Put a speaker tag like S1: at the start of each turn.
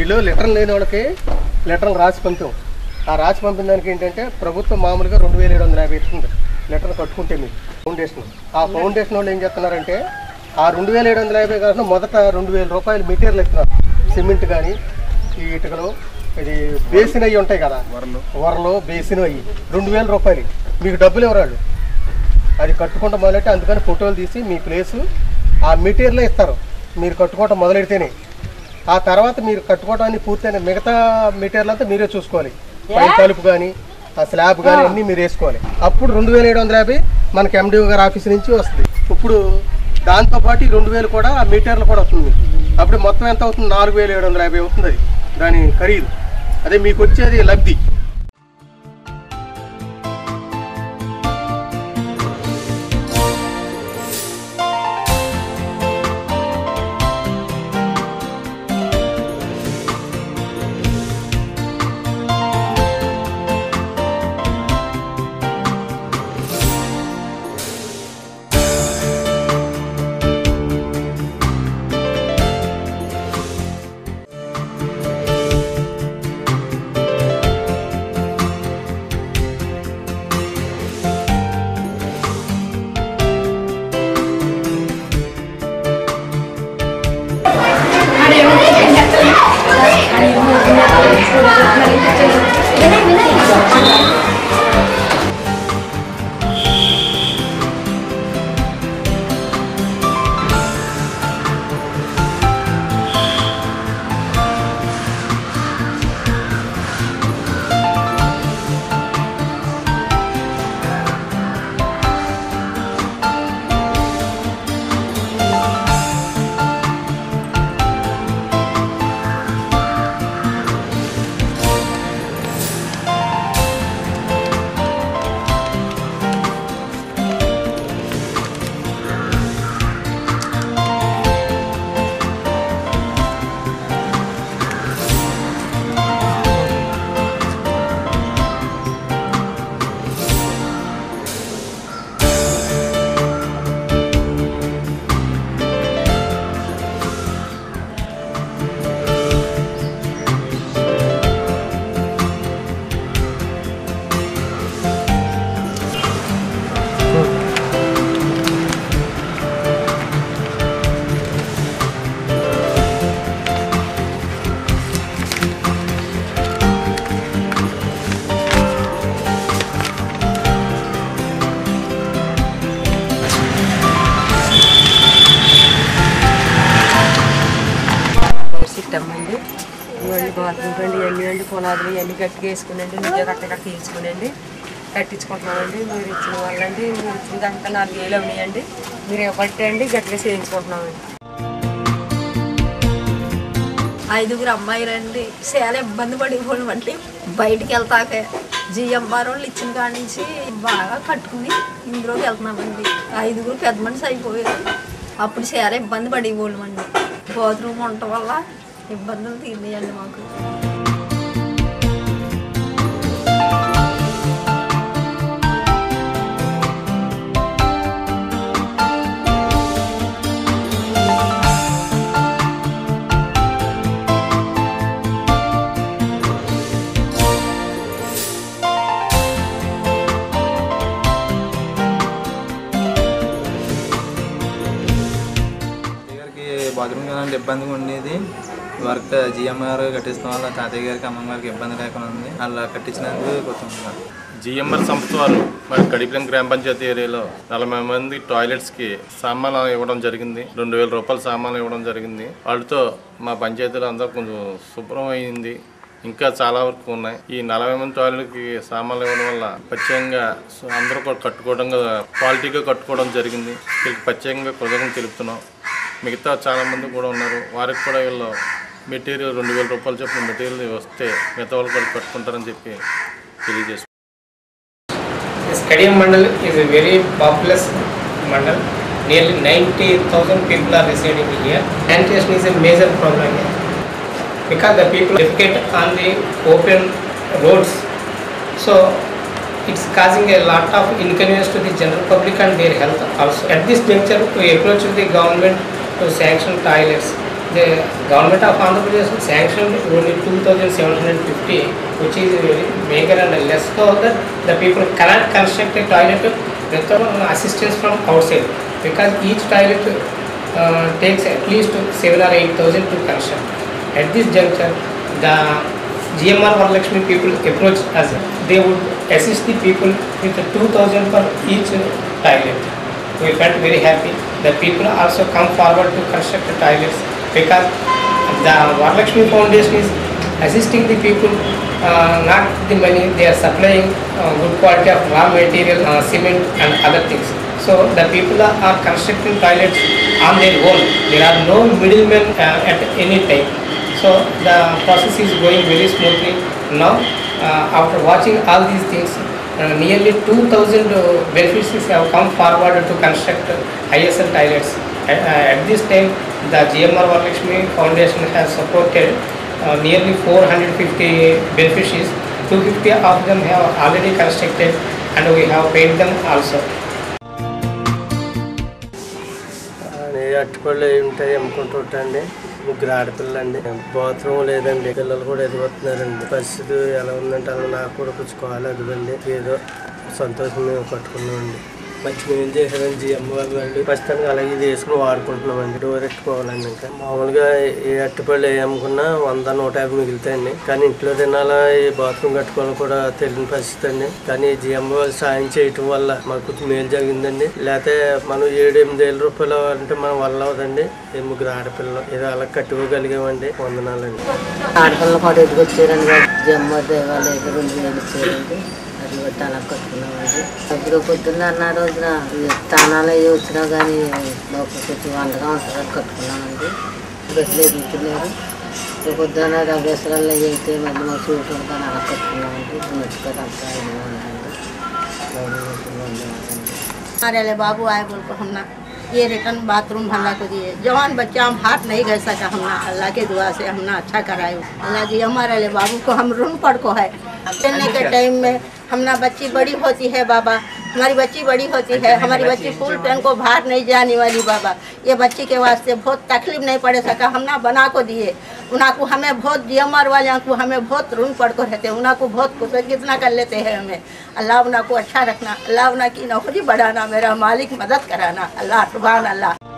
S1: వీళ్ళు లీటర్ లేని వాళ్ళకి లీటర్ రాసి పంపాం ఆ రాసి పంపిన దానికి ఏంటంటే ప్రభుత్వం మామూలుగా రెండు వేల ఏడు వందల యాభై ఇస్తుంది లీటర్ కట్టుకుంటే మీకు ఫౌండేషన్ ఆ ఫౌండేషన్ వాళ్ళు ఏం చేస్తున్నారంటే ఆ రెండు వేల ఏడు వందల యాభై కాకుండా మొదట రెండు వేల రూపాయలు మెటీరియల్ ఇస్తున్నారు సిమెంట్ కానీ ఈ ఇటుకలు ఇది బేసిన్ అయ్యి ఉంటాయి కదా వరలు బేసిన్ అయ్యి రెండు వేల రూపాయలు మీకు డబ్బులు ఎవరాళ్ళు అది కట్టుకుంటా మొదలెట్టి అందుకని ఫోటోలు తీసి మీ ప్లేసు ఆ మెటీరియల్ ఇస్తారు మీరు కట్టుకోవటం మొదలెడితేనే ఆ తర్వాత మీరు కట్టుకోవడానికి పూర్తయిన మిగతా మెటీరియల్ అంతా మీరే చూసుకోవాలి పై తలుపు కానీ ఆ స్లాబ్ కానీ అన్నీ మీరు వేసుకోవాలి అప్పుడు రెండు వేల ఏడు వందల యాభై మనకి ఎండిఓ గారి ఆఫీస్ నుంచి వస్తుంది ఇప్పుడు దాంతోపాటు ఈ రెండు వేలు కూడా ఆ మెటీరియల్ కూడా వస్తుంది మీకు. అప్పుడు మొత్తం ఎంత అవుతుంది నాలుగు వేల ఏడు వందల యాభై అవుతుంది అది దాని ఖరీదు అదే మీకు వచ్చేది లబ్ధి
S2: సిట్టమ్మండి ఇవన్నీ బాత్రూమ్ రండి ఇవన్నీ అండి పునాదులు ఇవన్నీ గట్టిగా వేసుకునండి నిజ కట్ట కట్ట వేసుకునండి కట్టించుకుంటున్నామండి మీరు ఇచ్చిన వాళ్ళండి మీరు ఇచ్చిన దాకా నాలుగు వేలు ఉన్నాయండి మీరు ఇవ్వబట్టి అండి గట్టిగా చేయించుకుంటున్నామండి
S3: ఐదుగురు అమ్మాయిలండి చాలా ఇబ్బంది పడిపోవడం బయటికి వెళ్తాకే జిఎంఆర్ వాళ్ళు ఇచ్చిన కాడి నుంచి బాగా కట్టుకుని ఇందులోకి వెళ్తున్నామండి ఐదుగురు పెద్ద మనిషి అయిపోయారు అప్పుడు చాలా ఇబ్బంది పడిపోవడం అండి బాత్రూమ్ ఉండటం వల్ల ఇబ్బందులు తీరినాయండి మాకు
S4: తాతయ్య గారికి బాత్రూమ్ కానీ ఇబ్బందిగా ఉండేది వర్క్ జిఎంఆర్ కట్టిస్తాం వల్ల తాతయ్య గారికి అమ్మమ్మ గారికి ఇబ్బంది లేకుండా ఉంది అలా కట్టించినందుకు కొత్త
S5: జిఎంఆర్ సంస్థ వారు మరి కడిపిలం గ్రామ పంచాయతీ ఏరియాలో నలభై మంది టాయిలెట్స్ కి సామాన్లు ఇవ్వడం జరిగింది రెండు వేల రూపాయల సామాన్లు ఇవ్వడం జరిగింది వాళ్ళతో మా పంచాయతీలో అందరూ కొంచెం శుభ్రం అయింది ఇంకా చాలా వరకు ఉన్నాయి ఈ నలభై మంది టాయిలెట్కి సామాన్లు ఇవ్వడం వల్ల ప్రత్యేకంగా సో అందరూ కూడా కట్టుకోవడంగా క్వాలిటీగా కట్టుకోవడం జరిగింది వీళ్ళకి ప్రత్యేకంగా కృతజ్ఞతలు తెలుపుతున్నాం మిగతా చాలా మంది కూడా ఉన్నారు వారికి కూడా వీళ్ళు మెటీరియల్ రెండు వేల రూపాయలు చొప్పున మెటీరియల్ వస్తే మిగతా వాళ్ళు కూడా కట్టుకుంటారని చెప్పి తెలియజేస్తున్నాం
S6: This Kadiam Mandal is a very populous mandal. Nearly 90,000 people are residing here. Sanitation is a major problem here. Because the people defecate on the open roads. So it's causing a lot of inconvenience to the general public and their health also. At this juncture, we approach the government to sanction toilets the government of Andhra Pradesh sanctioned only 2,750, which is very meager and less so that the people cannot construct a toilet without assistance from outside because each toilet uh, takes at least 7 or 8,000 to construct. At this juncture, the GMR Varalakshmi people approached us. They would assist the people with 2,000 per each toilet. We felt very happy. The people also come forward to construct the toilets because the Varalakshmi Foundation is assisting the people, uh, not the money. They are supplying uh, good quality of raw material, uh, cement and other things. So the people are, are constructing toilets on their own. There are no middlemen uh, at any time. So the process is going very smoothly. Now, uh, after watching all these things, uh, nearly 2,000 uh, beneficiaries have come forward to construct ISL toilets. At, uh, at this time, the GMR Varalakshmi Foundation has supported uh, nearly 450 beneficiaries. 250 of them have already constructed and we have paid them also.
S1: అని అట్టుపళ్ళు అవి ఉంటాయి అమ్ముకుంటూ ఉంటాయండి ముగ్గురు ఆడపిల్లండి bathroom లేదండి పిల్లలు కూడా ఎదిగొస్తున్నారండి పరిస్థితి ఎలా ఉందంటే అలా నాకు కూడా పుచ్చుకోవాలి అదిగండి ఏదో సంతోషం మేము పట్టుకున్నామండి మంచి మేము చేశారండి జిఎం వాళ్ళు అండి ప్రస్తుతానికి అలాగే ఇది వేసుకుని వాడుకుంటున్నామండి డోర్ ఎట్టుకోవాలండి ఇంకా మామూలుగా ఏ అట్టుపళ్ళు ఏ అమ్ముకున్నా వంద నూట యాభై మిగులుతాయండి కానీ ఇంట్లో తినాలా ఈ బాత్రూమ్ కట్టుకోవాలి కూడా తెలియని పరిస్థితి అండి కానీ జిఎం వాళ్ళు సాయం చేయటం వల్ల మాకు కొంచెం మేలు జరిగిందండి లేకపోతే మనం ఏడు ఎనిమిది వేల రూపాయలు అంటే మన వల్ల అవదండి ఈ ముగ్గురు ఆడపిల్లలు ఏదో అలా కట్టుకోగలిగామండి వందనాలండి
S7: ఆడపిల్లలు కూడా ఎదుగుచ్చారండి జమ్మ దేవాలయం అయితే రెండు వేలు ఇచ్చారండి అది బట్టి అలా కట్టుకున్నామండి ఇప్పుడు పొద్దున్న అన్న రోజున ఈ స్థానాలు అవి వచ్చినా కానీ మాకు కొంచెం వండగా ఉంటుందని కట్టుకున్నామండి గట్లు ఎదుగుతున్నారు ఇప్పుడు పొద్దున్న రవేశ్వరాలు అవి అయితే మళ్ళీ మాకు చూడటం కానీ అలా కట్టుకున్నామండి మంచిగా అంతా ఇదిగా ఉందండి బాగుంది
S8: हमारे लिए बाबू आए बोल को हमने ये रिटर्न बाथरूम भल्ला को दिए जवान बच्चा हम हाथ नहीं गए सका हमने अल्लाह के दुआ से हमने अच्छा कराए अल्लाह जी हमारे लिए बाबू को हम ऋण पड़ को है चलने के टाइम में हमने बच्ची बड़ी होती है बाबा हमारी बच्ची बड़ी होती है हमारी बच्ची फुल पेन को बाहर नहीं जाने वाली बाबा ये बच्ची के वास्ते बहुत तकलीफ नहीं पड़े सका हमने बना को दिए उन्हें को हमें बहुत जियमर वाले को हमें बहुत ऋण पड़ को रहते उन्हें को बहुत कुछ कितना कर लेते हैं हमें अल्लाह उन्हें को अच्छा रखना अल्लाह उन्हें की नौकरी बढ़ाना मेरा मालिक मदद कराना अल्लाह सुबहान अल्लाह